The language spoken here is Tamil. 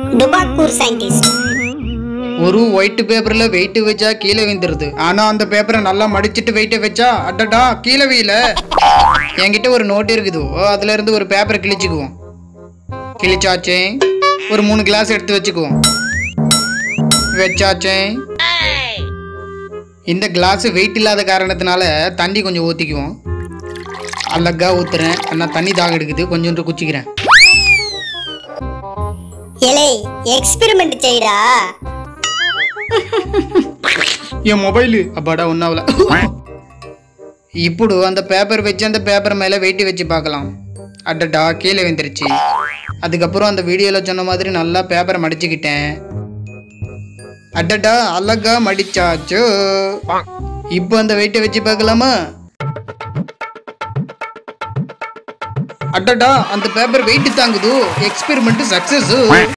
டுபாக்கூர் சயின்டிஸ்ட் ஒரு ஒயிட் பேப்பர்ல வெயிட் வச்சா கீழே விழுந்துருது ஆனா அந்த பேப்பரை நல்லா மடிச்சிட்டு வெயிட்ட வச்சா அடடா கீழே வீல என்கிட்ட ஒரு நோட் இருக்குது ஓ, அதுல இருந்து ஒரு பேப்பரை கிழிச்சுக்குவோம் கிழிச்சாச்சே ஒரு மூணு கிளாஸ் எடுத்து வச்சுக்குவோம் வச்சாச்சே இந்த கிளாஸ் வெயிட் இல்லாத காரணத்தினால தண்ணி கொஞ்சம் ஊற்றிக்குவோம் அழகா ஊத்துறேன் அண்ணா தண்ணி தாக எடுக்குது கொஞ்சோண்டு குச்சிக்கிறேன் எலே எக்ஸ்பெரிமெண்ட் செய்டா என் మొబైల్ అబ్బాడా ఉన్నావులా ఇప్పుడు அந்த பேப்பர் வச்சு அந்த பேப்பர் மேலே வெயிட் வச்சு பார்க்கலாம் அடடா கீழே வந்துருச்சு அதுக்கப்புறம் அந்த வீடியோவில் சொன்ன மாதிரி நல்லா பேப்பரை மடிச்சுக்கிட்டேன் அடடா அழகா மடிச்சாச்சு இப்போ அந்த வெயிட்டை வச்சு பார்க்கலாமா அடடா அந்த பேப்பர் வெயிட் தாங்குது எக்ஸ்பெரிமெண்ட் சக்சஸ்